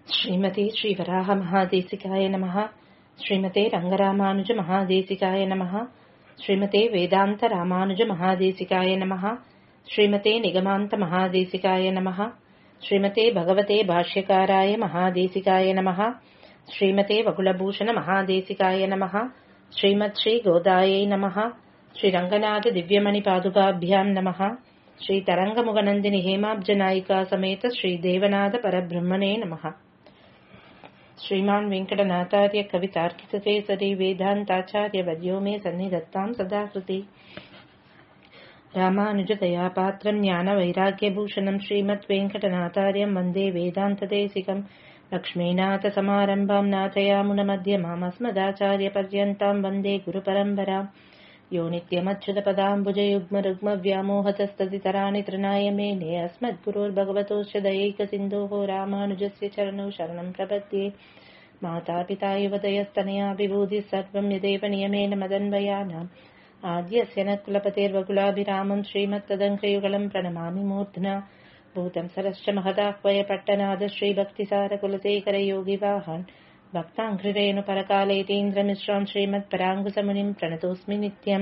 श्रीमते श्रीवराहमहादेशिकाय नमः श्रीमते रङ्गरामानुजमहादेशिकाय नमः श्रीमते वेदान्तरामानुजमहादेशिकाय नमः श्रीमते निगमान्तमहादेशिकाय नमः श्रीमते भगवते भाष्यकाराय महादेशिकाय नमः श्रीमते वकुलभूषणमहादेशिकाय नमः श्रीमत्श्रीगोदायै नमः श्रीरङ्गनाथदिव्यमणिपादुकाभ्याम् नमः श्रीतरङ्गमुगनन्दिनि हेमाब्जनायिका समेत श्रीदेवनाथपरब्रह्मणे नमः श्रीमान् वेङ्कटनाथार्य कवितार्किककेसरी वेदान्ताचार्यवर्यो मे सन्निधत्ताम् सदा कृति रामानुजदयापात्रम् ज्ञानवैराग्यभूषणम् श्रीमद्वेङ्कटनाथार्यम् वन्दे वेदान्तदेशिकम् लक्ष्मीनाथसमारम्भाम् नाथयामुनमध्यमामस्मदाचार्यपर्यन्ताम् वन्दे गुरुपरम्पराम् यो नित्यमच्युतपदाम्बुजयुग्मरुग्मव्यामोहतस्तदितराणि तृणाय मेने अस्मद्गुरोर्भगवतोश्च दयैकसिन्धोः रामानुजस्य चरणौ शरणम् प्रपद्ये मातापिता युवतयस्तनया विभूतिः सर्वम् यदेव नियमेन मदन्वयानाम् आद्यस्य न कुलपतेर्वकुलाभिरामम् श्रीमत्तदङ्कयुगलम् प्रणमामि मूर्ध्ना भूतम् सरश्च महदाह्वय पट्टनाद श्रीभक्तिसारकुलशेखरयोगिवाहान् भक्ताङ्घ्रिरेणुपरकालेतीन्द्रमिश्राम् श्रीमत्पराङ्कुशमुनिम् प्रणतोऽस्मि नित्यम्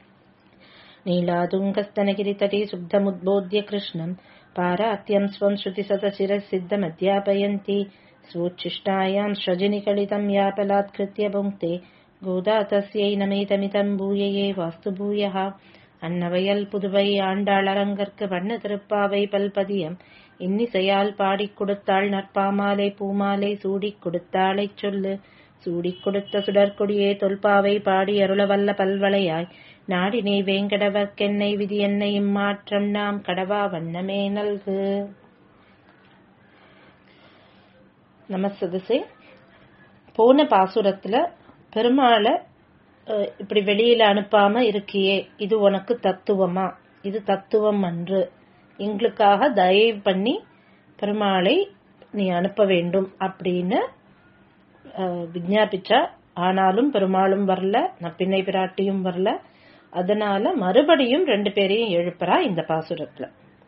नीलातुङ्गस्तनगिरितटे शुद्धमुद्बोध्य कृष्णम् पारात्यम् स्वम् श्रुतिसतशिरः सिद्धमध्यापयन्ति स्वोच्छिष्टायाम् श्रजनिकलितम् यापलात्कृत्य भुङ्क्ते गोदा तस्यै नमेतमितम् भूयये वास्तु भूयः அன்னவையல் புதுவை ஆண்டாளரங்கற்கு வண்ண திருப்பாவை பல்பதியம் இன்னிசையால் பாடிக் கொடுத்தாள் நற்பாமாலை பூமாலை சூடிக் கொடுத்தாளைச் சொல்லு சூடிக் கொடுத்த சுடற்கொடியே தொல்பாவை பாடி அருளவல்ல பல்வளையாய் நாடினை வேங்கடவர்க்கென்னை விதி என்னை இம்மாற்றம் நாம் கடவா வண்ணமே நல்கு நமசதசே போன பாசுரத்துல பெருமாளை இப்படி வெளியில அனுப்பாம இருக்கியே இது உனக்கு தத்துவமா இது தத்துவம் அன்று எங்களுக்காக தயவு பண்ணி பெருமாளை நீ அனுப்ப வேண்டும் அப்படின்னு விஜாபிச்சா ஆனாலும் பெருமாளும் வரல நப்பிண்ணை பிராட்டியும் வரல அதனால மறுபடியும் ரெண்டு பேரையும் எழுப்புறா இந்த பாசுரத்துல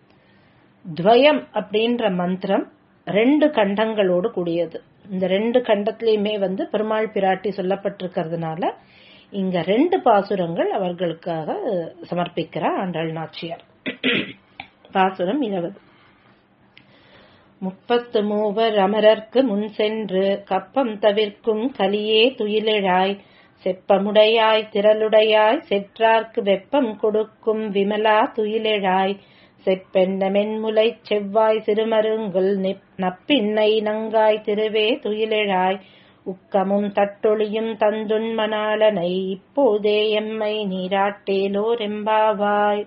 துவயம் அப்படின்ற மந்திரம் ரெண்டு கண்டங்களோடு கூடியது இந்த ரெண்டு கண்டத்திலயுமே வந்து பெருமாள் பிராட்டி சொல்லப்பட்டிருக்கிறதுனால இங்க ரெண்டு பாசுரங்கள் அவர்களுக்காக சமர்ப்பிக்கிறார் ஆண்டாள் நாச்சியார் பாசுரம் இருபது முப்பத்து மூவர் அமரர்க்கு முன் சென்று கப்பம் தவிர்க்கும் கலியே துயிலெழாய் செப்பமுடையாய் திரளுடையாய் செற்றார்க்கு வெப்பம் கொடுக்கும் விமலா துயிலெழாய் செப்பென்ன மென்முலை செவ்வாய் சிறுமருங்குல் நப்பின்னை நங்காய் திருவே துயிலெழாய் உக்கமும் தட்டொளியும் தந்துன் மணாளனை இப்போதே எம்மை நீராட்டேலோரெம்பாவாய்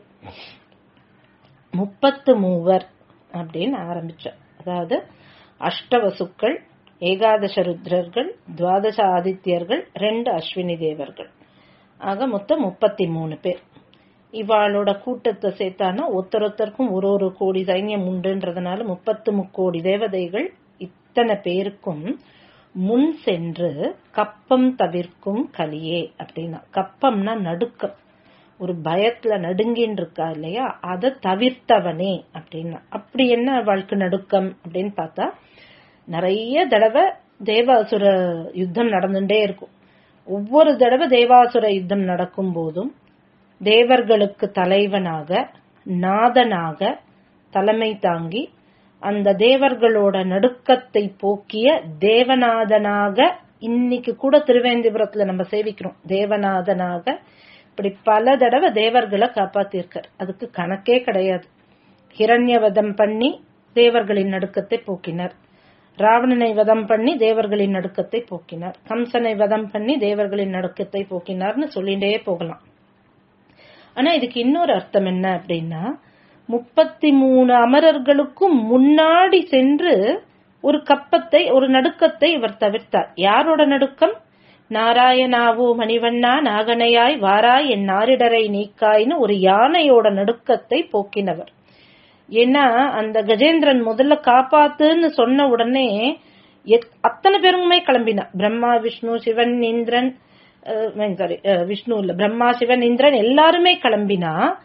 முப்பத்து மூவர் அப்படின்னு ஆரம்பிச்ச அதாவது அஷ்டவசுக்கள் ஏகாதச ருத்ரர்கள் துவாதச ஆதித்யர்கள் ரெண்டு அஸ்வினி தேவர்கள் ஆக மொத்தம் முப்பத்தி மூணு பேர் இவாளோட கூட்டத்தை சேர்த்தானா ஒருத்தரொத்தருக்கும் ஒரு ஒரு கோடி சைன்யம் உண்டுன்றதுனால முப்பத்து முக்கோடி தேவதைகள் இத்தனை பேருக்கும் முன் சென்று கப்பம் தவிர்க்கும் கலியே அப்படின்னா கப்பம்னா நடுக்கம் ஒரு பயத்துல நடுங்கின்னு இருக்கா இல்லையா அதை தவிர்த்தவனே அப்படின்னா அப்படி என்ன அவளுக்கு நடுக்கம் அப்படின்னு பார்த்தா நிறைய தடவை தேவாசுர யுத்தம் நடந்துட்டே இருக்கும் ஒவ்வொரு தடவை தேவாசுர யுத்தம் நடக்கும் போதும் தேவர்களுக்கு தலைவனாக நாதனாக தலைமை தாங்கி அந்த தேவர்களோட நடுக்கத்தை போக்கிய தேவநாதனாக இன்னைக்கு கூட திருவேந்திபுரத்துல நம்ம சேவிக்கிறோம் தேவநாதனாக இப்படி பல தடவை தேவர்களை காப்பாத்திருக்கார் அதுக்கு கணக்கே கிடையாது ஹிரண்யவதம் பண்ணி தேவர்களின் நடுக்கத்தை போக்கினார் ராவணனை வதம் பண்ணி தேவர்களின் நடுக்கத்தை போக்கினார் கம்சனை வதம் பண்ணி தேவர்களின் நடுக்கத்தை போக்கினார்னு சொல்லிட்டே போகலாம் ஆனா இதுக்கு இன்னொரு அர்த்தம் என்ன அப்படின்னா முப்பத்தி மூணு அமரர்களுக்கும் முன்னாடி சென்று ஒரு கப்பத்தை ஒரு நடுக்கத்தை இவர் தவிர்த்தார் யாரோட நடுக்கம் நாராயணாவோ மணிவண்ணா நாகனையாய் வாராய் என் நாரிடரை நீக்காய்னு ஒரு யானையோட நடுக்கத்தை போக்கினவர் ஏன்னா அந்த கஜேந்திரன் முதல்ல காப்பாத்துன்னு சொன்ன உடனே அத்தனை பேருமே கிளம்பினா பிரம்மா விஷ்ணு சிவன் இந்திரன் சாரி விஷ்ணு இல்ல பிரம்மா சிவன் இந்திரன் எல்லாருமே கிளம்பினா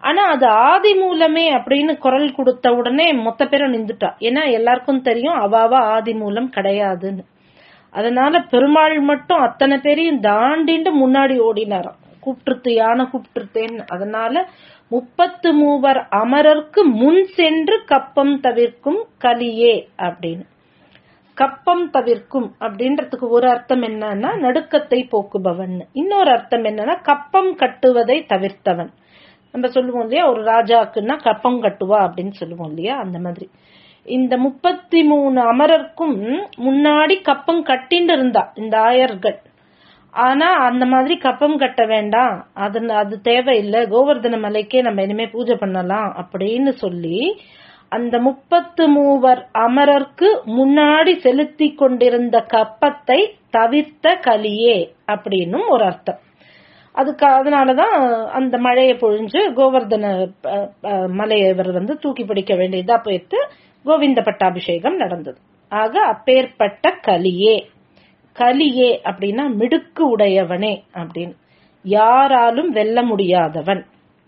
ஆனா அது ஆதி மூலமே அப்படின்னு குரல் கொடுத்த உடனே மொத்த பேரும் நின்றுட்டா ஏன்னா எல்லாருக்கும் தெரியும் அவாவா ஆதி மூலம் கிடையாதுன்னு அதனால பெருமாள் மட்டும் அத்தனை பேரையும் தாண்டிண்டு முன்னாடி ஓடினாராம் கூப்பிட்டுருத்து யானை கூப்பிட்டுருத்தேன்னு அதனால முப்பத்து மூவர் அமரர்க்கு முன் சென்று கப்பம் தவிர்க்கும் கலியே அப்படின்னு கப்பம் தவிர்க்கும் அப்படின்றதுக்கு ஒரு அர்த்தம் என்னன்னா நடுக்கத்தை போக்குபவன் இன்னொரு அர்த்தம் என்னன்னா கப்பம் கட்டுவதை தவிர்த்தவன் நம்ம சொல்லுவோம் இல்லையா ஒரு ராஜாக்குன்னா கப்பம் கட்டுவா அப்படின்னு சொல்லுவோம் இல்லையா அந்த மாதிரி இந்த முப்பத்தி மூணு அமரர்க்கும் முன்னாடி கப்பம் கட்டின்னு இருந்தா இந்த ஆயர்கள் ஆனா அந்த மாதிரி கப்பம் கட்ட வேண்டாம் அது அது தேவையில்லை கோவர்தன மலைக்கே நம்ம இனிமே பூஜை பண்ணலாம் அப்படின்னு சொல்லி அந்த முப்பத்து மூவர் அமரர்க்கு முன்னாடி செலுத்தி கொண்டிருந்த கப்பத்தை தவிர்த்த கலியே அப்படின்னும் ஒரு அர்த்தம் அதுக்கு அதனாலதான் அந்த மழையை பொழிஞ்சு கோவர்தன மலையை இவர் வந்து தூக்கி பிடிக்க வேண்டியதா போயிட்டு கோவிந்த பட்டாபிஷேகம் நடந்தது ஆக அப்பேற்பட்ட கலியே கலியே அப்படின்னா மிடுக்கு உடையவனே அப்படின்னு யாராலும் வெல்ல முடியாதவன்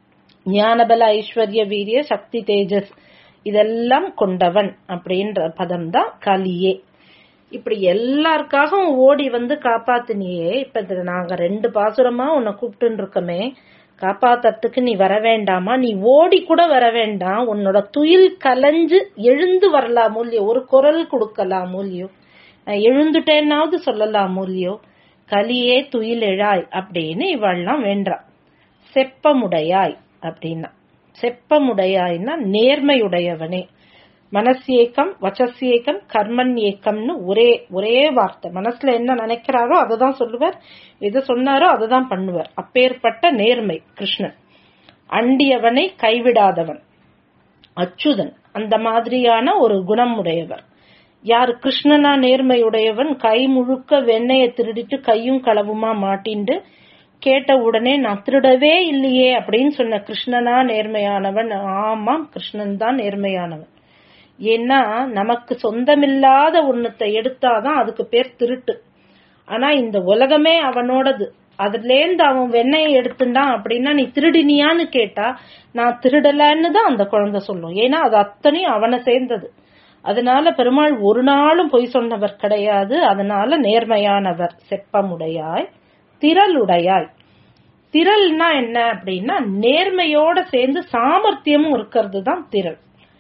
ஞானபல ஐஸ்வர்ய வீரிய சக்தி தேஜஸ் இதெல்லாம் கொண்டவன் அப்படின்ற பதம் தான் கலியே இப்படி எல்லாருக்காகவும் ஓடி வந்து காப்பாத்தினியே இப்ப நாங்க ரெண்டு பாசுரமா உன்னை கூப்பிட்டு இருக்கோமே காப்பாத்தறதுக்கு நீ வர வேண்டாமா நீ ஓடி கூட வர வேண்டாம் உன்னோட துயில் கலைஞ்சு எழுந்து வரலாம் மூலியோ ஒரு குரல் கொடுக்கலாம் மூலியோ நான் எழுந்துட்டேன்னாவது சொல்லலாம் மூலியோ கலியே துயில் எழாய் அப்படின்னு இவள்லாம் வேண்டா செப்பமுடையாய் அப்படின்னா செப்பமுடையாய்னா நேர்மையுடையவனே மனசேக்கம் வச்சசேக்கம் கர்மன் ஏக்கம்னு ஒரே ஒரே வார்த்தை மனசுல என்ன நினைக்கிறாரோ அதை தான் சொல்லுவார் எது சொன்னாரோ அதை தான் பண்ணுவார் அப்பேற்பட்ட நேர்மை கிருஷ்ணன் அண்டியவனை கைவிடாதவன் அச்சுதன் அந்த மாதிரியான ஒரு குணம் உடையவர் யார் கிருஷ்ணனா நேர்மையுடையவன் கை முழுக்க வெண்ணைய திருடிட்டு கையும் களவுமா மாட்டிண்டு கேட்ட உடனே நான் திருடவே இல்லையே அப்படின்னு சொன்ன கிருஷ்ணனா நேர்மையானவன் ஆமாம் கிருஷ்ணன் தான் நேர்மையானவன் ஏன்னா நமக்கு சொந்தமில்லாத ஒன்னத்தை எடுத்தாதான் அதுக்கு பேர் திருட்டு ஆனா இந்த உலகமே அவனோடது அதுலேருந்து அவன் வெண்ணையை எடுத்துட்டான் அப்படின்னா நீ திருடினியான்னு கேட்டா நான் திருடலன்னு தான் அந்த குழந்தை சொல்லும் ஏன்னா அது அத்தனையும் அவனை சேர்ந்தது அதனால பெருமாள் ஒரு நாளும் பொய் சொன்னவர் கிடையாது அதனால நேர்மையானவர் செப்பமுடையாய் திரளுடையாய் திரள்னா என்ன அப்படின்னா நேர்மையோட சேர்ந்து சாமர்த்தியமும் இருக்கிறது தான் திரள்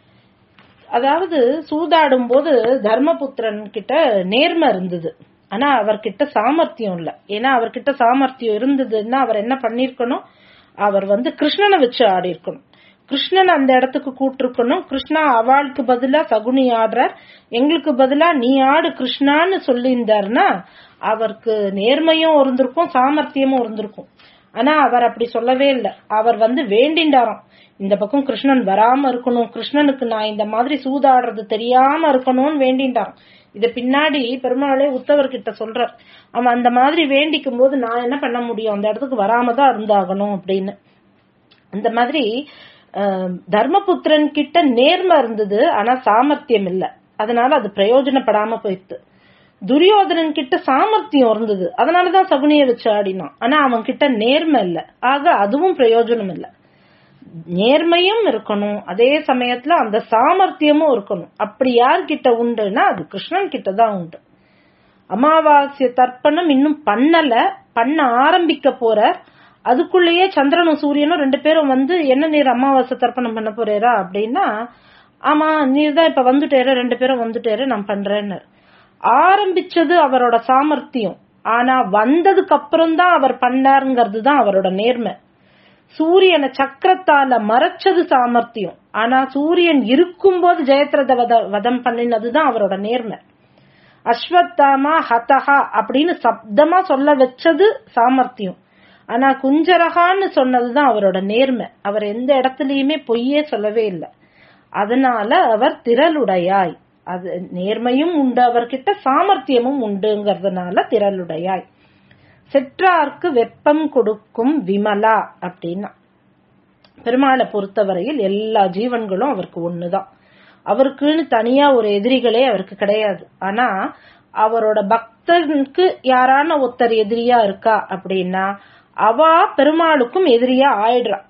அதாவது சூதாடும் போது தர்மபுத்திரன் கிட்ட நேர்மை இருந்தது ஆனா அவர்கிட்ட சாமர்த்தியம் இல்ல ஏன்னா அவர்கிட்ட சாமர்த்தியம் இருந்ததுன்னா அவர் என்ன பண்ணிருக்கணும் அவர் வந்து கிருஷ்ணனை வச்சு ஆடி இருக்கணும் கிருஷ்ணன் அந்த இடத்துக்கு கூட்டிருக்கணும் கிருஷ்ணா அவளுக்கு பதிலா சகுனி ஆடுறார் எங்களுக்கு பதிலா நீ ஆடு கிருஷ்ணான்னு சொல்லியிருந்தாருன்னா அவருக்கு நேர்மையும் இருந்திருக்கும் சாமர்த்தியமும் இருந்திருக்கும் ஆனா அவர் அப்படி சொல்லவே இல்லை அவர் வந்து வேண்டிண்டாராம் இந்த பக்கம் கிருஷ்ணன் வராம இருக்கணும் கிருஷ்ணனுக்கு நான் இந்த மாதிரி சூதாடுறது தெரியாம இருக்கணும்னு வேண்டிண்டாராம் இத பின்னாடி பெருமாளே உத்தவர்கிட்ட சொல்றார் அவன் அந்த மாதிரி வேண்டிக்கும் போது நான் என்ன பண்ண முடியும் அந்த இடத்துக்கு வராம தான் இருந்தாகணும் அப்படின்னு அந்த மாதிரி தர்மபுத்திரன் கிட்ட நேர்மை இருந்தது ஆனா சாமர்த்தியம் இல்ல அதனால அது பிரயோஜனப்படாம போயிடுது துரியோதனன் கிட்ட சாமர்த்தியம் இருந்தது அதனாலதான் சகுனிய வச்சு ஆடினான் ஆனா அவன் கிட்ட நேர்மை இல்ல ஆக அதுவும் பிரயோஜனம் இல்ல நேர்மையும் இருக்கணும் அதே சமயத்துல அந்த சாமர்த்தியமும் இருக்கணும் அப்படி யார்கிட்ட உண்டுன்னா அது கிருஷ்ணன் கிட்ட தான் உண்டு அமாவாசிய தர்ப்பணம் இன்னும் பண்ணல பண்ண ஆரம்பிக்க போற அதுக்குள்ளேயே சந்திரனும் சூரியனும் ரெண்டு பேரும் வந்து என்ன நீர் அமாவாசை தர்ப்பணம் பண்ண போறேரா அப்படின்னா ஆமா நீர் தான் இப்ப வந்துட்டேரு ரெண்டு பேரும் வந்துட்டேரு நான் பண்றேன்னு ஆரம்பிச்சது அவரோட சாமர்த்தியம் ஆனா வந்ததுக்கு அப்புறம் தான் அவர் பண்ணாருங்கிறது தான் அவரோட நேர்மை சூரியனை சக்கரத்தால மறைச்சது சாமர்த்தியம் ஆனா சூரியன் இருக்கும்போது ஜெயத்ரத வத வதம் பண்ணினதுதான் அவரோட நேர்மை அஸ்வத்தாமா ஹதஹா அப்படின்னு சப்தமா சொல்ல வச்சது சாமர்த்தியம் ஆனா குஞ்சரகான்னு சொன்னதுதான் அவரோட நேர்மை அவர் எந்த இடத்துலயுமே பொய்யே சொல்லவே இல்லை அதனால அவர் திரளுடையாய் அது நேர்மையும் உண்டு அவர்கிட்ட சாமர்த்தியமும் உண்டுங்கிறதுனால திரளுடையாய் செற்றார்க்கு வெப்பம் கொடுக்கும் விமலா அப்படின்னா பெருமாளை பொறுத்தவரையில் எல்லா ஜீவன்களும் அவருக்கு ஒண்ணுதான் அவருக்குன்னு தனியா ஒரு எதிரிகளே அவருக்கு கிடையாது ஆனா அவரோட பக்தனுக்கு யாரான ஒருத்தர் எதிரியா இருக்கா அப்படின்னா அவா பெருமாளுக்கும் எதிரியா ஆயிடுறா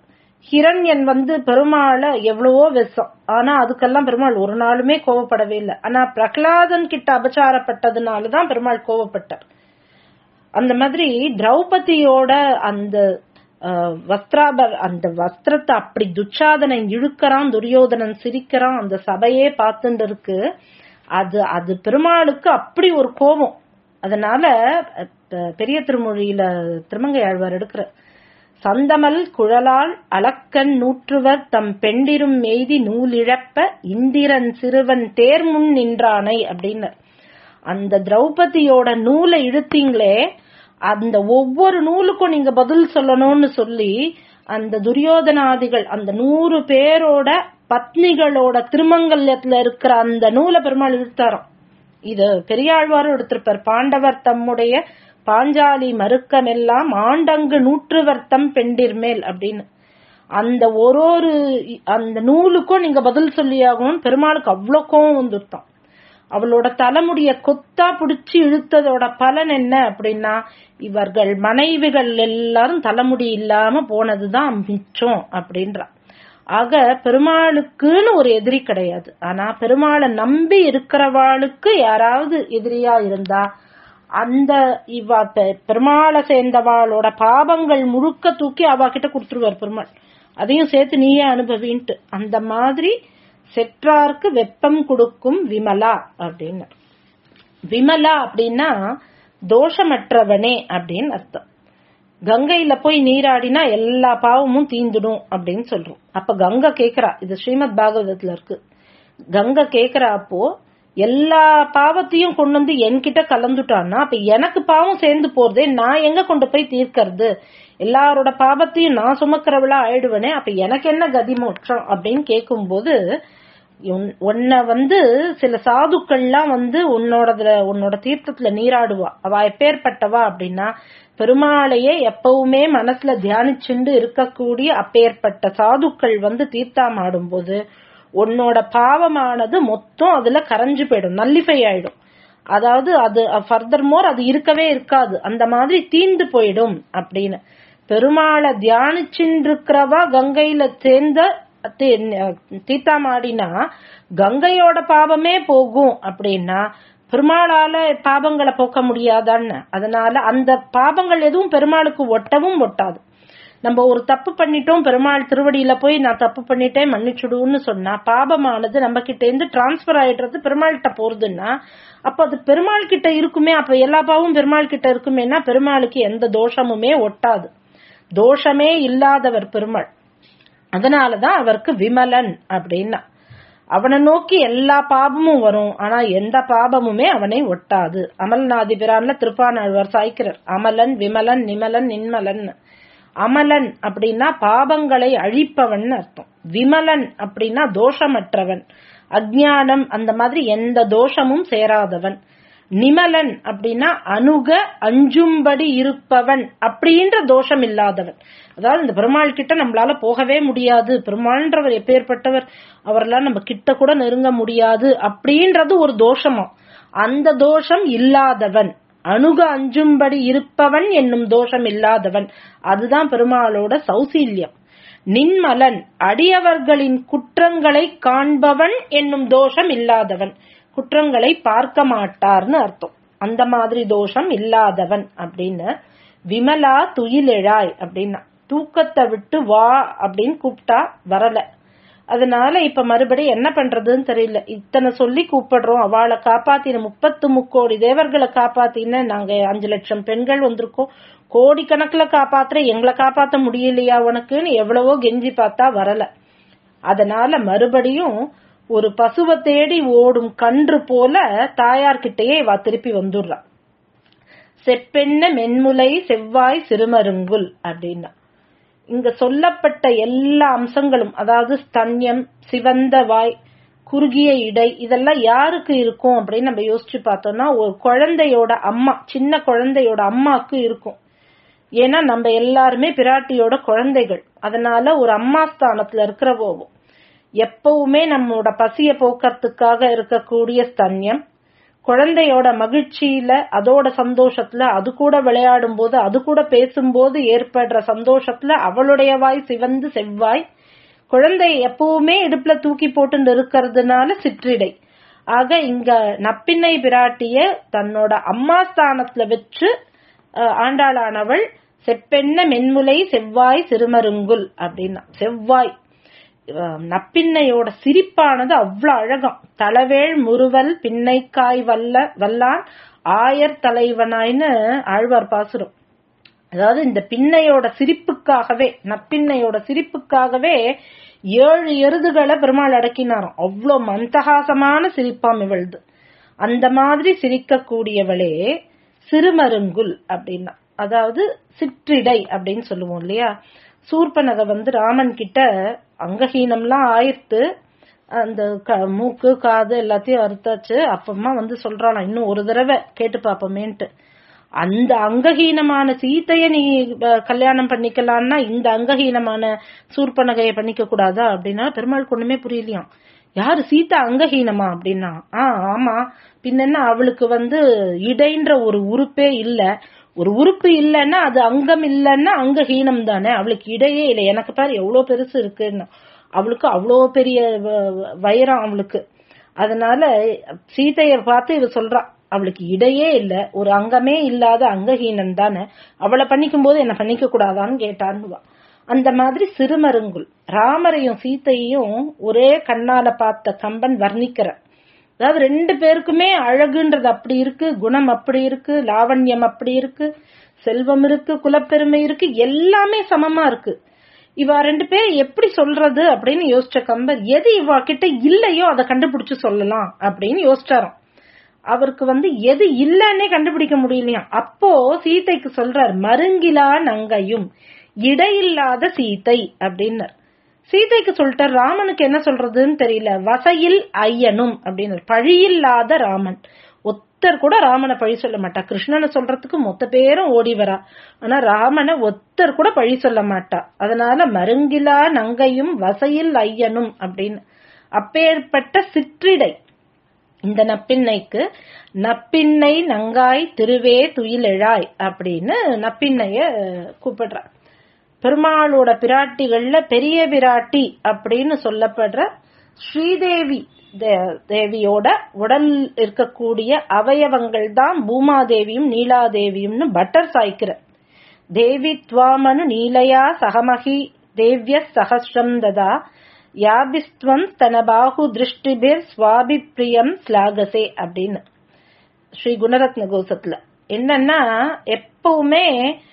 ஹிரண்யன் வந்து பெருமாளை எவ்வளவோ விஷம் ஆனா அதுக்கெல்லாம் பெருமாள் ஒரு நாளுமே கோவப்படவே இல்லை ஆனா பிரகலாதன் கிட்ட அபச்சாரப்பட்டதுனாலதான் பெருமாள் கோவப்பட்டார் அந்த மாதிரி திரௌபதியோட அந்த அஹ், வஸ்திராபர் அந்த வஸ்திரத்தை அப்படி துச்சாதனன் இழுக்கறான் துரியோதனன் சிரிக்கிறான் அந்த சபையே பார்த்துட்டு இருக்கு அது அது பெருமாளுக்கு அப்படி ஒரு கோபம் அதனால அஹ், பெரிய திருமொழியில திருமங்கை ஆழ்வார் எடுக்கிற சந்தமல் குழலால் அளக்கன் நூற்றுவர் தம் பெண்டிரும் எய்தி நூலிழப்ப இந்திரன் சிறுவன் தேர்முன் நின்றானை அப்படின்னு அந்த திரௌபதியோட நூலை இழுத்தீங்களே அந்த ஒவ்வொரு நூலுக்கும் நீங்க பதில் சொல்லணும்னு சொல்லி அந்த துரியோதனாதிகள் அந்த நூறு பேரோட பத்னிகளோட திருமங்கல்யத்துல இருக்கிற அந்த நூலை பெருமாள் இழுத்தாராம் இது பெரியாழ்வாரும் எடுத்திருப்பார் பாண்டவர் தம்முடைய பாஞ்சாலி மறுக்கமெல்லாம் ஆண்டங்கு நூற்றுவர்த்தம் பெண்டிர்மேல் அப்படின்னு அந்த ஒரு ஒரு அந்த நூலுக்கும் நீங்க பதில் சொல்லியாகணும் பெருமாளுக்கு அவ்வளோ கோவம் வந்துட்டான் அவளோட தலைமுடிய கொத்தா பிடிச்சு இழுத்ததோட பலன் என்ன அப்படின்னா இவர்கள் மனைவிகள் எல்லாரும் தலைமுடி இல்லாம போனதுதான் மிச்சம் அப்படின்றா ஆக பெருமாளுக்குன்னு ஒரு எதிரி கிடையாது ஆனா பெருமாளை நம்பி இருக்கிறவாளுக்கு யாராவது எதிரியா இருந்தா அந்த இவ பெ- பெருமாளை சேர்ந்தவாளோட பாவங்கள் முழுக்க தூக்கி அவ கிட்ட கொடுத்துருவார் பெருமாள் அதையும் சேர்த்து நீயே அனுபவின்ட்டு அந்த மாதிரி செற்றார்க்கு வெப்பம் கொடுக்கும் விமலா அப்படின்னு விமலா அப்படின்னா தோஷமற்றவனே அப்படின்னு அர்த்தம் கங்கையில போய் நீராடினா எல்லா பாவமும் தீந்துடும் அப்படின்னு சொல்றோம் அப்ப கங்கை கேக்குறா இது ஸ்ரீமத் பாகவதத்துல இருக்கு கங்கை கேக்குறா அப்போ எல்லா பாவத்தையும் கொண்டு வந்து என்கிட்ட கலந்துட்டான்னா அப்ப எனக்கு பாவம் சேர்ந்து போறதே நான் எங்க கொண்டு போய் தீர்க்கறது எல்லாரோட பாவத்தையும் நான் சுமக்கிறவளா ஆயிடுவனே அப்ப எனக்கு என்ன கதி மோட்சம் அப்படின்னு கேட்கும்போது உன்- உன்னை வந்து சில சாதுக்கள்லாம் வந்து உன்னோடதுல உன்னோட தீர்த்தத்துல நீராடுவா அவ எப்பேற்பட்டவா அப்படின்னா பெருமாளையே எப்பவுமே மனசுல தியானிச்சுண்டு இருக்கக்கூடிய அப்பேற்பட்ட சாதுக்கள் வந்து தீர்த்தாம் ஆடும்போது உன்னோட பாவமானது மொத்தம் அதுல கரைஞ்சு போயிடும் நல்லிஃபை ஆயிடும் அதாவது அது ஃபர்தர் மோர் அது இருக்கவே இருக்காது அந்த மாதிரி தீந்து போயிடும் அப்படின்னு பெருமாளை தியானிச்சுருக்கிறவா கங்கையில சேர்ந்த தீ- தீர்த்தாமாடினா கங்கையோட பாவமே போகும் அப்படின்னா பெருமாளால பாவங்களை போக்க முடியாதான்னு அதனால அந்த பாவங்கள் எதுவும் பெருமாளுக்கு ஒட்டவும் ஒட்டாது நம்ம ஒரு தப்பு பண்ணிட்டோம் பெருமாள் திருவடியில போய் நான் தப்பு பண்ணிட்டேன் மன்னிச்சுடுன்னு சொன்னா பாபமானது நம்ம கிட்ட இருந்து டிரான்ஸ்பர் ஆயிடுறது பெருமாள்கிட்ட போறதுன்னா அப்ப அது பெருமாள் கிட்ட இருக்குமே அப்ப எல்லா பாவமும் பெருமாள் கிட்ட இருக்குமேனா பெருமாளுக்கு எந்த தோஷமுமே ஒட்டாது தோஷமே இல்லாதவர் பெருமாள் அதனாலதான் அவருக்கு விமலன் அப்படின்னா அவனை நோக்கி எல்லா பாபமும் வரும் ஆனா எந்த பாபமுமே அவனை ஒட்டாது அமல்நாதி பிரான்ல திருப்பானாழ்வார் சாய்க்கிறார் அமலன் விமலன் நிமலன் நின்மலன் அமலன் அப்படின்னா பாபங்களை அழிப்பவன் அர்த்தம் விமலன் அப்படின்னா தோஷமற்றவன் அஜ்ஞானம் அந்த மாதிரி எந்த தோஷமும் சேராதவன் நிமலன் அப்படின்னா அணுக அஞ்சும்படி இருப்பவன் அப்படின்ற தோஷம் இல்லாதவன் அதாவது இந்த பெருமாள் கிட்ட நம்மளால போகவே முடியாது பெருமாள்ன்றவர் எப்பேற்பட்டவர் அவரெல்லாம் நம்ம கிட்ட கூட நெருங்க முடியாது அப்படின்றது ஒரு தோஷமா அந்த தோஷம் இல்லாதவன் அணுக அஞ்சும்படி இருப்பவன் என்னும் தோஷம் இல்லாதவன் அதுதான் பெருமாளோட சௌசீல்யம் நின்மலன் அடியவர்களின் குற்றங்களை காண்பவன் என்னும் தோஷம் இல்லாதவன் குற்றங்களை பார்க்க மாட்டார்னு அர்த்தம் அந்த மாதிரி தோஷம் இல்லாதவன் அப்படின்னு விமலா துயிலெழாய் அப்படின்னா தூக்கத்தை விட்டு வா அப்படின்னு கூப்பிட்டா வரல அதனால இப்ப மறுபடியும் என்ன பண்றதுன்னு தெரியல இத்தனை சொல்லி கூப்பிடுறோம் அவளை காப்பாத்தின முப்பத்து முக்கோடி தேவர்களை காப்பாத்தின நாங்க அஞ்சு லட்சம் பெண்கள் வந்திருக்கோம் கோடிக்கணக்குல காப்பாத்துற எங்களை காப்பாத்த முடியலையா உனக்குன்னு எவ்வளவோ கெஞ்சி பார்த்தா வரல அதனால மறுபடியும் ஒரு பசுவை தேடி ஓடும் கன்று போல தாயார்கிட்டயே இவ திருப்பி வந்துடுறா செப்பெண்ண மென்முலை செவ்வாய் சிறுமருங்குல் அப்படின்னா இங்க சொல்லப்பட்ட எல்லா அம்சங்களும் அதாவது ஸ்தன்யம் சிவந்த வாய் குறுகிய இடை இதெல்லாம் யாருக்கு இருக்கும் அப்படின்னு நம்ம யோசிச்சு பார்த்தோம்னா ஒரு குழந்தையோட அம்மா சின்ன குழந்தையோட அம்மாக்கு இருக்கும் ஏன்னா நம்ம எல்லாருமே பிராட்டியோட குழந்தைகள் அதனால ஒரு அம்மா ஸ்தானத்துல இருக்கிற போவோம் எப்பவுமே நம்மளோட பசிய போக்கறதுக்காக இருக்கக்கூடிய ஸ்தன்யம் குழந்தையோட மகிழ்ச்சியில அதோட சந்தோஷத்துல அது கூட விளையாடும் போது அது கூட பேசும்போது ஏற்படுற சந்தோஷத்துல அவளுடைய வாய் சிவந்து செவ்வாய் குழந்தை எப்பவுமே இடுப்புல தூக்கி போட்டு இருக்கிறதுனால சிற்றிடை ஆக இங்க நப்பிண்ணை பிராட்டிய தன்னோட அம்மா ஸ்தானத்துல வச்சு அஹ், ஆண்டாளானவள் செப்பெண்ண மென்முலை செவ்வாய் சிறுமருங்குல் அப்படின்னா செவ்வாய் அஹ், நப்பிண்ணையோட சிரிப்பானது அவ்வளவு அழகாம் தளவேள் முறுவல் பின்னைக்காய் வல்ல வல்லான் ஆயர் தலைவனாய்னு ஆழ்வார் பாசுரம் அதாவது இந்த பின்னையோட சிரிப்புக்காகவே நப்பின்னையோட சிரிப்புக்காகவே ஏழு எருதுகளை பெருமாள் அடக்கினாராம் அவ்வளோ மந்தகாசமான சிரிப்பாம் இவள்து அந்த மாதிரி சிரிக்கக்கூடியவளே சிறுமருங்குல் அப்படின்னா அதாவது சிற்றிடை அப்படின்னு சொல்லுவோம் இல்லையா சூர்பனக வந்து ராமன் கிட்ட அங்கஹீனம்லாம் ஆயிர்த்து அந்த க- மூக்கு காது எல்லாத்தையும் அறுத்தாச்சு அப்பமா வந்து சொல்றாளாம் இன்னும் ஒரு தடவை கேட்டு பாப்போமேன்ட்டு அந்த அங்கஹீனமான சீதைய நீ அஹ், கல்யாணம் பண்ணிக்கலாம்னா இந்த அங்கஹீனமான சூர்பனகைய பண்ணிக்க கூடாதா அப்படின்னா பெருமாள் ஒண்ணுமே புரியலையாம் யாரு சீதா அங்கஹீனமா அப்படின்னா ஆ ஆமா பின்ன அவளுக்கு வந்து இடைன்ற ஒரு உறுப்பே இல்ல ஒரு உறுப்பு இல்லைன்னா அது அங்கம் இல்லைன்னா அங்கஹீனம் தானே அவளுக்கு இடையே இல்லை எனக்கு பாரு எவ்வளவு பெருசு இருக்குன்னு அவளுக்கு அவ்வளோ பெரிய வ- வ- வைரம் அவளுக்கு அதனால சீதைய பார்த்து இவ சொல்றா அவளுக்கு இடையே இல்ல ஒரு அங்கமே இல்லாத அங்கஹீனம் தானே அவளை பண்ணிக்கும் போது என்ன பண்ணிக்க கூடாதான்னு கேட்டான்னுவா அந்த மாதிரி சிறுமருங்குல் ராமரையும் சீதையையும் ஒரே கண்ணால பார்த்த கம்பன் வர்ணிக்கிற அதாவது ரெண்டு பேருக்குமே அழகுன்றது அப்படி இருக்கு குணம் அப்படி இருக்கு லாவண்யம் அப்படி இருக்கு செல்வம் இருக்கு குலப்பெருமை இருக்கு எல்லாமே சமமா இருக்கு இவா ரெண்டு பேர் எப்படி சொல்றது அப்படின்னு யோசிச்ச கம்பர் எது இவா கிட்ட இல்லையோ அதை கண்டுபிடிச்சு சொல்லலாம் அப்படின்னு யோசிச்சாராம் அவருக்கு வந்து எது இல்லன்னே கண்டுபிடிக்க முடியலையாம் அப்போ சீதைக்கு சொல்றார் மருங்கிலா நங்கையும் இடையில்லாத சீதை அப்படின்னார் சீதைக்கு சொல்லிட்டார் ராமனுக்கு என்ன சொல்றதுன்னு தெரியல வசையில் ஐயனும் அப்படின்னு பழியில்லாத ராமன் ஒத்தர் கூட ராமனை பழி சொல்ல மாட்டா கிருஷ்ணனை சொல்றதுக்கு மொத்த பேரும் ஓடி வரா ஆனா ராமனை ஒத்தர் கூட பழி சொல்ல மாட்டா அதனால மருங்கிலா நங்கையும் வசையில் ஐயனும் அப்படின்னு அப்பேற்பட்ட சிற்றிடை இந்த நப்பின்னைக்கு நப்பின்னை நங்காய் திருவே துயிலெழாய் அப்படின்னு நப்பின்னைய கூப்பிடுறார் பெருமாளோட பிராட்டிகள்ல பெரிய பிராட்டி அப்படின்னு சொல்லப்படுற ஸ்ரீதேவி தே- தேவியோட உடல் இருக்கக்கூடிய அவயவங்கள் தான் பூமாதேவியும் நீலாதேவியும்னு பட்டர் சாய்க்கிற தேவி துவாமனு நீலயா சகமகி தேவ்ய சகஸ்ரம் ததா யாபிஸ்துவம் தன பாகு திருஷ்டிபிர் சுவாபி பிரியம் ஸ்லாகசே அப்படின்னு ஸ்ரீ குணரத்ன கோசத்துல என்னன்னா எப்பவுமே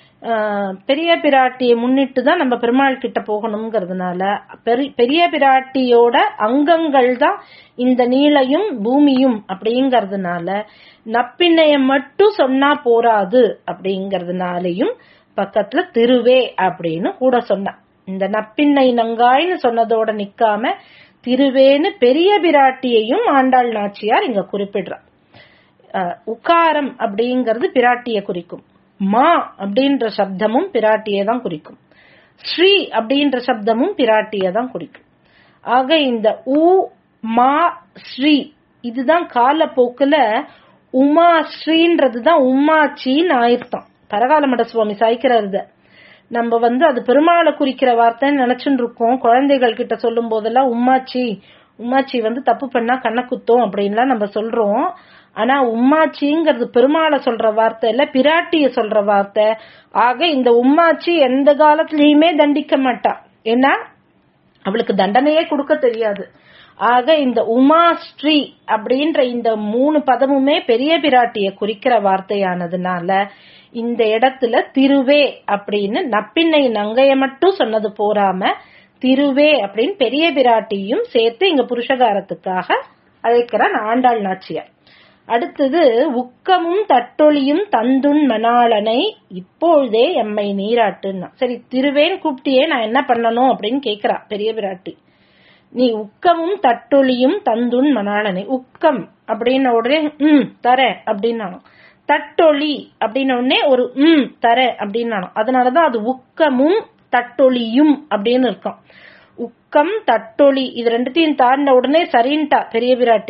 ஆஹ், பெரிய பிராட்டியை முன்னிட்டு தான் நம்ம பெருமாள் கிட்ட போகணுங்கிறதுனால பெரி- பெரிய பிராட்டியோட அங்கங்கள் தான் இந்த நீளையும் பூமியும் அப்படிங்கறதுனால நப்பிண்ணைய மட்டும் சொன்னா போராது அப்படிங்கறதுனாலயும் பக்கத்துல திருவே அப்படின்னு கூட சொன்னா இந்த நப்பிண்ணை நங்காய்னு சொன்னதோட நிக்காம திருவேன்னு பெரிய பிராட்டியையும் ஆண்டாள் நாச்சியார் இங்க குறிப்பிடுறா அஹ், உகாரம் அப்படிங்கிறது பிராட்டிய குறிக்கும் மா அப்படின்ற சப்தமும் பிராட்டியை தான் குறிக்கும் ஸ்ரீ அப்படின்ற சப்தமும் பிராட்டியை தான் குறிக்கும் ஆக இந்த உ மா ஸ்ரீ இதுதான் காலப்போக்குல உமா ஸ்ரீன்றது தான் உமாச்சின்னு ஆயிருத்தம் பரகாலமட சுவாமி சாய்க்கிறார் இத. நம்ம வந்து அது பெருமாளை குறிக்கிற வார்த்தைன்னு நினைச்சுட்டு இருக்கோம் குழந்தைகள் கிட்ட சொல்லும் போதெல்லாம் உம்மாச்சி உம்மாச்சி வந்து தப்பு பண்ணா கண்ணை குத்தும் அப்படின்லாம் நம்ம சொல்றோம் ஆனா உம்மாச்சிங்கிறது பெருமாளை சொல்ற வார்த்தை இல்ல பிராட்டிய சொல்ற வார்த்தை ஆக இந்த உம்மாச்சி எந்த காலத்திலயுமே தண்டிக்க மாட்டா ஏன்னா அவளுக்கு தண்டனையே கொடுக்க தெரியாது ஆக இந்த உமா ஸ்ரீ அப்படின்ற இந்த மூணு பதமுமே பெரிய பிராட்டிய குறிக்கிற வார்த்தையானதுனால இந்த இடத்துல திருவே அப்படின்னு நப்பிண்ணை நங்கைய மட்டும் சொன்னது போராம திருவே அப்படின்னு பெரிய பிராட்டியும் சேர்த்து இங்க புருஷகாரத்துக்காக அழைக்கிறான் ஆண்டாள் நாச்சியார் அடுத்தது உக்கமும் தட்டொழியும் தந்துன் மணாளனை இப்பொழுதே எம்மை நீராட்டுன்னா சரி திருவேன் கூப்பிட்டியே நான் என்ன பண்ணணும் அப்படின்னு கேக்குறா பெரிய பிராட்டி நீ உக்கமும் தட்டொழியும் தந்துன் மணாளனை உக்கம் அப்படின்ன உடனே ம் தரேன் அப்படின்னாலும் தட்டொளி அப்படின்ன உடனே ஒரு ம் தரேன் அப்படின்னாலும் அதனாலதான் அது உக்கமும் தட்டொழியும் அப்படின்னு இருக்கும் உக்கம் தட்டொளி இது ரெண்டுத்தையும் தாண்டின உடனே சரின்ட்டா பெரிய பிராட்டி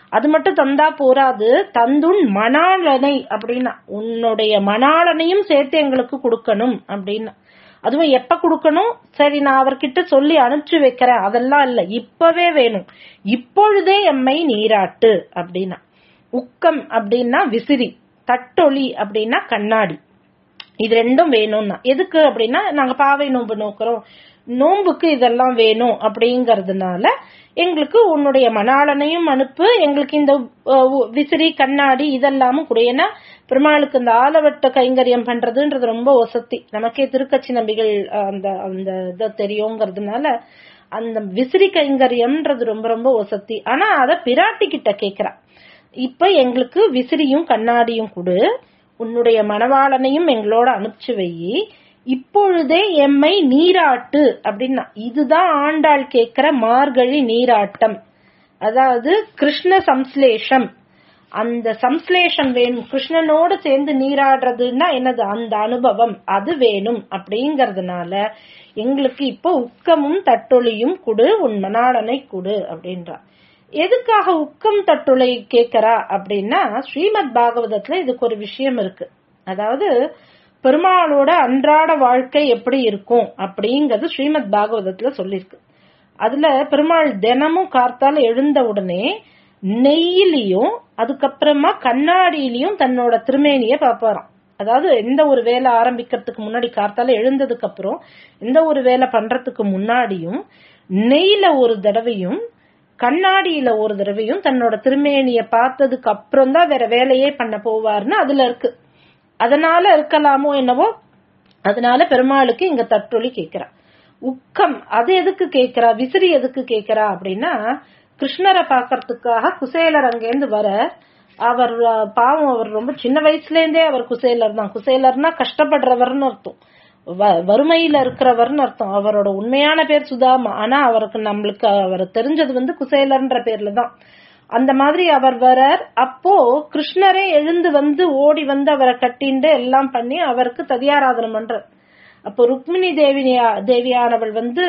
அது மட்டும் தந்தா போராது தந்துன் மணாளனை அப்படின்னா உன்னுடைய மணாளனையும் சேர்த்து எங்களுக்கு கொடுக்கணும் அப்படின்னா அதுவும் எப்ப கொடுக்கணும் சரி நான் அவர்கிட்ட சொல்லி அனுப்பிச்சு வைக்கிறேன் அதெல்லாம் இல்ல இப்பவே வேணும் இப்பொழுதே எம்மை நீராட்டு அப்படின்னா உக்கம் அப்படின்னா விசிறி தட்டொளி அப்படின்னா கண்ணாடி இது ரெண்டும் வேணும்னா எதுக்கு அப்படின்னா நாங்க பாவை நோன்பு நோக்குறோம் நோன்புக்கு இதெல்லாம் வேணும் அப்படிங்கறதுனால எங்களுக்கு உன்னுடைய மணாளனையும் அனுப்பு எங்களுக்கு இந்த அஹ், உ- விசிறி கண்ணாடி இதெல்லாமும் கூட ஏன்னா பெருமாளுக்கு இந்த ஆலவட்ட கைங்கரியம் பண்றதுன்றது ரொம்ப ஒசத்தி நமக்கே திருக்கச்சி நம்பிகள் அஹ், அந்த அந்த இதை தெரியுங்கிறதுனால அந்த விசிறி கைங்கரியம்ன்றது ரொம்ப ரொம்ப ஒசத்தி ஆனா அத பிராட்டி கிட்ட கேக்குறா இப்ப எங்களுக்கு விசிறியும் கண்ணாடியும் கொடு உன்னுடைய மணவாளனையும் எங்களோட அனுப்பிச்சு வை இப்பொழுதே எம்மை நீராட்டு அப்படின்னா இதுதான் ஆண்டாள் கேக்குற மார்கழி நீராட்டம் அதாவது கிருஷ்ண சம்ஸ்லேஷம் அந்த சம்ஸ்லேஷம் வேணும் கிருஷ்ணனோடு சேர்ந்து நீராடுறதுன்னா என்னது அந்த அனுபவம் அது வேணும் அப்படிங்கறதுனால எங்களுக்கு இப்போ உக்கமும் தட்டொலியும் கொடு உன் மணாளனை கொடு அப்படின்றா எதுக்காக உக்கம் தட்டுளை கேக்குறா அப்படின்னா ஸ்ரீமத் பாகவதத்துல இதுக்கு ஒரு விஷயம் இருக்கு அதாவது பெருமாளோட அன்றாட வாழ்க்கை எப்படி இருக்கும் அப்படிங்கறது ஸ்ரீமத் பாகவதத்துல சொல்லிருக்கு அதுல பெருமாள் தினமும் கார்த்தால எழுந்த உடனே நெய்யிலையும் அதுக்கப்புறமா கண்ணாடியிலையும் தன்னோட திருமேனிய பாப்பாராம் அதாவது எந்த ஒரு வேலை ஆரம்பிக்கிறதுக்கு முன்னாடி கார்த்தால எழுந்ததுக்கு அப்புறம் எந்த ஒரு வேலை பண்றதுக்கு முன்னாடியும் நெய்ல ஒரு தடவையும் கண்ணாடியில ஒரு தடவையும் தன்னோட திருமேனிய பார்த்ததுக்கு அப்புறம் தான் வேற வேலையே பண்ண போவார்னு அதுல இருக்கு அதனால இருக்கலாமோ என்னவோ அதனால பெருமாளுக்கு இங்க தற்றொலி கேக்குறா உக்கம் அது எதுக்கு கேக்குறா விசிறி எதுக்கு கேக்குறா அப்படின்னா கிருஷ்ணரை பாக்கறதுக்காக குசேலர் அங்கேருந்து வர அவர் அஹ், பாவம் அவர் ரொம்ப சின்ன வயசுல இருந்தே அவர் குசேலர் தான் குசேலர்னா கஷ்டப்படுறவர்னு அர்த்தம் வ- வறுமையில இருக்கிறவர்னு அர்த்தம் அவரோட உண்மையான பேர் சுதாமா ஆனா அவருக்கு நம்மளுக்கு அவர் தெரிஞ்சது வந்து குசேலர்ன்ற பேர்ல தான் அந்த மாதிரி அவர் வரார் அப்போ கிருஷ்ணரே எழுந்து வந்து ஓடி வந்து அவரை கட்டிண்டு எல்லாம் பண்ணி அவருக்கு ததியாராதனம் பண்றார் அப்போ ருக்மிணி தேவியா தேவியானவள் வந்து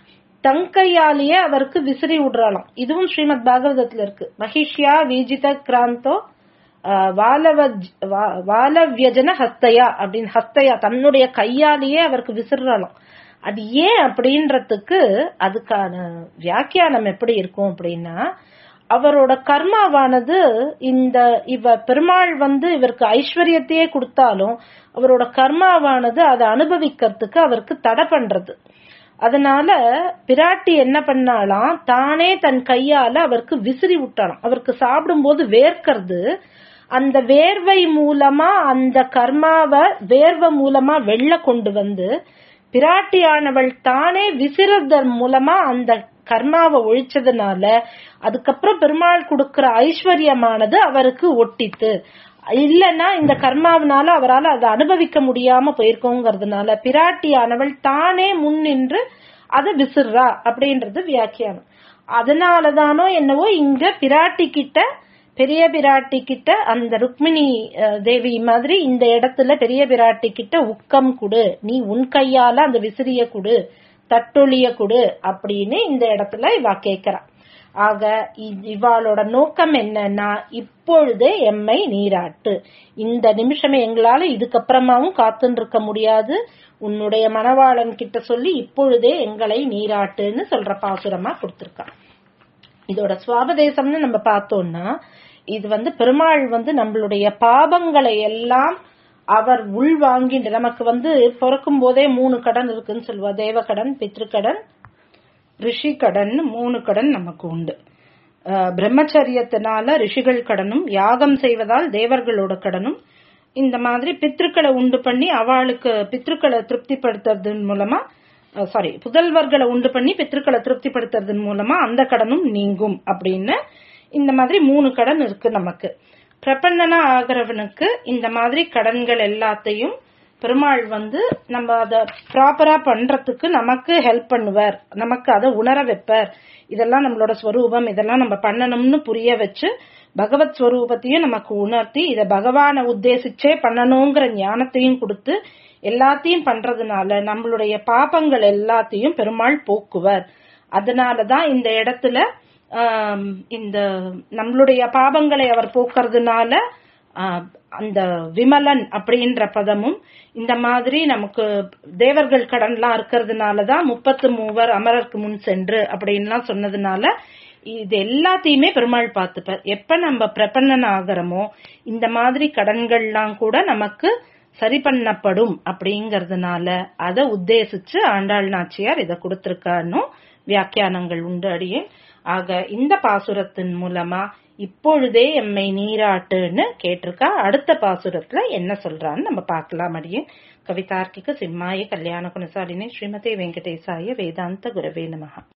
தங்கையாலேயே அவருக்கு விசிறி விடுறாளாம் இதுவும் ஸ்ரீமத் பாகவதத்துல இருக்கு மகிஷ்யா வீஜித கிராந்தோ ஆஹ், வாலவஜ்- வா- வாலவ்யஜன ஹஸ்தயா அப்படின்னு ஹஸ்தயா தன்னுடைய கையாலேயே அவருக்கு விசிறாளாம் அது ஏன் அப்படின்றதுக்கு அதுக்கான வியாக்கியானம் எப்படி இருக்கும் அப்படின்னா அவரோட கர்மாவானது இந்த இவ பெருமாள் வந்து இவருக்கு ஐஸ்வர்யத்தையே கொடுத்தாலும் அவரோட கர்மாவானது அதை அனுபவிக்கிறதுக்கு அவருக்கு தடை பண்றது அதனால பிராட்டி என்ன பண்ணாலாம் தானே தன் கையால அவருக்கு விசிறி விட்டாலாம் அவருக்கு சாப்பிடும்போது வேர்க்கிறது அந்த வேர்வை மூலமா அந்த கர்மாவை வேர்வை மூலமா வெளில கொண்டு வந்து பிராட்டியானவள் தானே விசிறதன் மூலமா அந்த கர்மாவை ஒழிச்சதுனால அதுக்கப்புறம் பெருமாள் கொடுக்கிற ஐஸ்வர்யமானது அவருக்கு ஒட்டித்து இல்லைன்னா இந்த கர்மாவினால அவரால் அதை அனுபவிக்க முடியாம போயிருக்கோங்கிறதுனால பிராட்டியானவள் தானே முன் நின்று அதை விசிறா அப்படின்றது வியாக்கியானம் அதனாலதானோ என்னவோ இங்க பிராட்டி கிட்ட பெரிய பிராட்டி கிட்ட அந்த ருக்மிணி அஹ், தேவி மாதிரி இந்த இடத்துல பெரிய பிராட்டி கிட்ட உக்கம் குடு நீ உன் கையால அந்த விசிறிய குடு தட்டொழிய குடு அப்படின்னு இந்த இடத்துல இவ கேக்குறா ஆக இ- இவாளோட நோக்கம் என்னன்னா இப்பொழுதே எம்மை நீராட்டு இந்த நிமிஷமே எங்களால இதுக்கப்புறமாவும் காத்துன்னு இருக்க முடியாது உன்னுடைய மணவாளன் கிட்ட சொல்லி இப்பொழுதே எங்களை நீராட்டுன்னு சொல்ற பாசுரமா கொடுத்திருக்கா இதோட சுவாபதேசம்னு நம்ம பார்த்தோம்னா இது வந்து பெருமாள் வந்து நம்மளுடைய பாபங்களை எல்லாம் அவர் உள் வாங்கிட்டு நமக்கு வந்து பிறக்கும் போதே மூணு கடன் இருக்குன்னு சொல்லுவா தேவகடன் பித்ருக்கடன் ரிஷி கடன் மூணு கடன் நமக்கு உண்டு அஹ் பிரம்மச்சரியத்தினால ரிஷிகள் கடனும் யாகம் செய்வதால் தேவர்களோட கடனும் இந்த மாதிரி பித்ருக்களை உண்டு பண்ணி அவளுக்கு பித்ருக்களை திருப்திப்படுத்துறதன் மூலமா சாரி புதல்வர்களை உண்டு பண்ணி பித்ருக்களை திருப்திப்படுத்துறதன் மூலமா அந்த கடனும் நீங்கும் அப்படின்னு இந்த மாதிரி மூணு கடன் இருக்கு நமக்கு பிரபன்னனா ஆகிறவனுக்கு இந்த மாதிரி கடன்கள் எல்லாத்தையும் பெருமாள் வந்து நம்ம அதை ப்ராப்பரா பண்றதுக்கு நமக்கு ஹெல்ப் பண்ணுவார் நமக்கு அதை உணர வைப்பார் இதெல்லாம் நம்மளோட ஸ்வரூபம் இதெல்லாம் நம்ம பண்ணணும்னு புரிய வச்சு பகவத் ஸ்வரூபத்தையும் நமக்கு உணர்த்தி இத பகவானை உத்தேசிச்சே பண்ணணுங்கிற ஞானத்தையும் கொடுத்து எல்லாத்தையும் பண்றதுனால நம்மளுடைய பாபங்கள் எல்லாத்தையும் பெருமாள் போக்குவர் அதனாலதான் இந்த இடத்துல ஆம், இந்த நம்மளுடைய பாவங்களை அவர் போக்குறதுனால ஆ, அந்த விமலன் அப்படின்ற பதமும் இந்த மாதிரி நமக்கு தேவர்கள் கடன்லாம் இருக்கிறதுனால தான் முப்பத்து மூவர் அமரருக்கு முன் சென்று அப்படின்லாம் சொன்னதுனால இது எல்லாத்தையுமே பெருமாள் பார்த்துப்பார் எப்ப நம்ம பிரபன்னன் ஆகிறோமோ இந்த மாதிரி கடன்கள்லாம் கூட நமக்கு சரி பண்ணப்படும் அப்படிங்கறதுனால அதை உத்தேசிச்சு ஆண்டாள் நாச்சியார் இதை கொடுத்திருக்காருன்னு வியாக்கியானங்கள் உண்டு அடியே ஆக இந்த பாசுரத்தின் மூலமா இப்பொழுதே எம்மை நீராட்டுன்னு கேட்டிருக்கா அடுத்த பாசுரத்துல என்ன சொல்றான்னு நம்ம பார்க்கலாம் அடியே கவிதார்க்கிக சிம்மாய கல்யாண குணசாலினி ஸ்ரீமதே வெங்கடேசாய வேதாந்த குரவே நமஹ